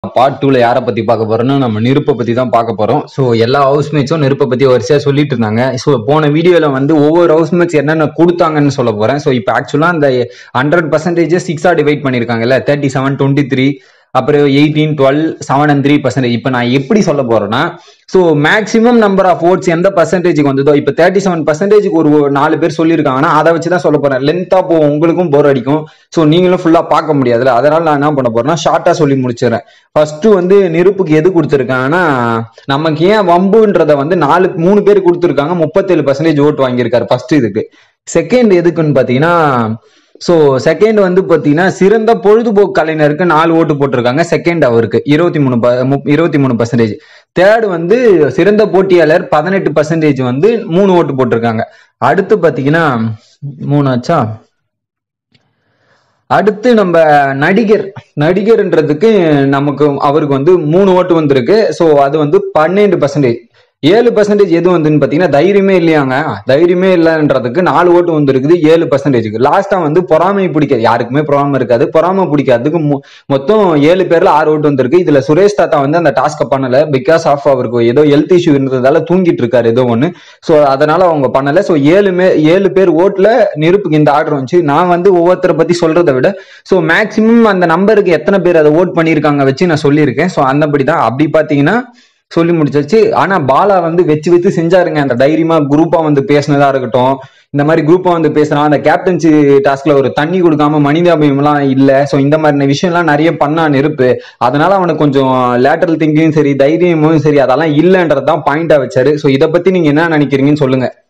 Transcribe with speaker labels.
Speaker 1: part டூல யாரை பத்தி பார்க்க போறோம்னா நம்ம நெருப்பை பத்தி தான் பார்க்க போறோம் ஸோ எல்லா ஹவுஸ்மேட்ஸும் நெருப்பை பத்தி வரிசையா சொல்லிட்டு இருந்தாங்க ஸோ போன வீடியோல வந்து ஒவ்வொரு ஹவுஸ்மேட்ஸ் என்னென்ன கொடுத்தாங்கன்னு சொல்ல போறேன் ஸோ இப்போ ஆக்சுவலா அந்த ஹண்ட்ரட் பர்சன்டேஜ் சிக்ஸா டிவைட் பண்ணிருக்காங்கல்ல தேர்ட்டி செவன் டுவெண்ட்டி த்ரீ அப்புறம் eighteen twelve seven and three percentage இப்போ நான் எப்படி சொல்ல போறேன்னா so maximum number of votes எந்த பர்சன்டேஜுக்கு வந்ததோ இப்போ தேர்ட்டி செவன் பர்சன்டேஜுக்கு ஒரு நாலு பேர் சொல்லியிருக்காங்கன்னா அதை வச்சு தான் சொல்ல போறேன் லென்த்தா போகும் உங்களுக்கும் போர் அடிக்கும் ஸோ நீங்களும் ஃபுல்லா பார்க்க முடியாதுல்ல அதனால நான் என்ன பண்ண போறேன்னா ஷார்ட்டா சொல்லி முடிச்சிடறேன் ஃபர்ஸ்ட் வந்து நெருப்புக்கு எது கொடுத்துருக்காங்கன்னா நமக்கு ஏன் வம்புன்றத வந்து நாலு மூணு பேர் கொடுத்துருக்காங்க முப்பத்தேழு பர்சன்டேஜ் ஓட்டு வாங்கியிருக்காரு ஃபர்ஸ்ட் இதுக்கு செகண்ட் எதுக்குன்னு பாத்தீங்கன்னா ஸோ செகண்ட் வந்து பாத்தீங்கன்னா சிறந்த பொழுதுபோக்கு கலைஞருக்கு நாலு ஓட்டு போட்டிருக்காங்க செகண்ட் அவருக்கு இருபத்தி மூணு இருபத்தி மூணு பர்சன்டேஜ் தேர்ட் வந்து சிறந்த போட்டியாளர் பதினெட்டு பர்சன்டேஜ் வந்து மூணு ஓட்டு போட்டிருக்காங்க அடுத்து பாத்தீங்கன்னா மூணாச்சா அடுத்து நம்ம நடிகர் நடிகர்ன்றதுக்கு நமக்கு அவருக்கு வந்து மூணு ஓட்டு வந்திருக்கு ஸோ அது வந்து பன்னெண்டு பர்சன்டேஜ் ஏழு பர்சன்டேஜ் எது வந்துன்னு பாத்தீங்கன்னா தைரியமே இல்லையாங்க தைரியமே இல்லைன்றதுக்கு நாலு ஓட்டு வந்துருக்குது ஏழு பர்சன்டேஜுக்கு லாஸ்டா வந்து பொறாமை பிடிக்காது யாருக்குமே பொறாமை இருக்காது பொறாமை பிடிக்காததுக்கு மொ- மொத்தம் ஏழு பேர்ல ஆறு ஓட்டு வந்திருக்கு இதுல சுரேஷ் தாத்தா வந்து அந்த டாஸ்க பண்ணல பிகாஸ் ஆஃப் அவருக்கு ஏதோ ஹெல்த் இஷ்யூ இருந்ததால தூங்கிட்டு இருக்காரு ஏதோ ஒண்ணு சோ அதனால அவங்க பண்ணல சோ ஏழு மே ஏழு பேர் ஓட்டுல நெருப்புக்கு இந்த ஆர்டர் வந்துச்சு நான் வந்து ஒவ்வொருத்தரை பத்தி சொல்றதை விட சோ மேக்சிமம் அந்த நம்பருக்கு எத்தனை பேர் அதை ஓட் பண்ணியிருக்காங்க வச்சு நான் சொல்லியிருக்கேன் சோ அந்தபடி தான் அப்படி பாத்தீங்கன்னா சொல்லி முடிச்சாச்சு ஆனா பாலா வந்து வச்சு வச்சு செஞ்சாருங்க அந்த தைரியமா குரூப்பா வந்து பேசினதா இருக்கட்டும் இந்த மாதிரி குரூப்பா வந்து பேசுறான் அந்த கேப்டன்சி டாஸ்க்ல ஒரு தண்ணி கொடுக்காம மனிதாபியம் எல்லாம் இல்ல சோ இந்த மாதிரி விஷயம்லாம் நிறைய பண்ணா நெருப்பு அதனால அவனுக்கு கொஞ்சம் லேட்டரல் திங்கிங்கும் சரி தைரியமும் சரி அதெல்லாம் இல்லன்றதான் பாயிண்டா வச்சாரு சோ இதை பத்தி நீங்க என்ன நினைக்கிறீங்கன்னு சொல்லுங்க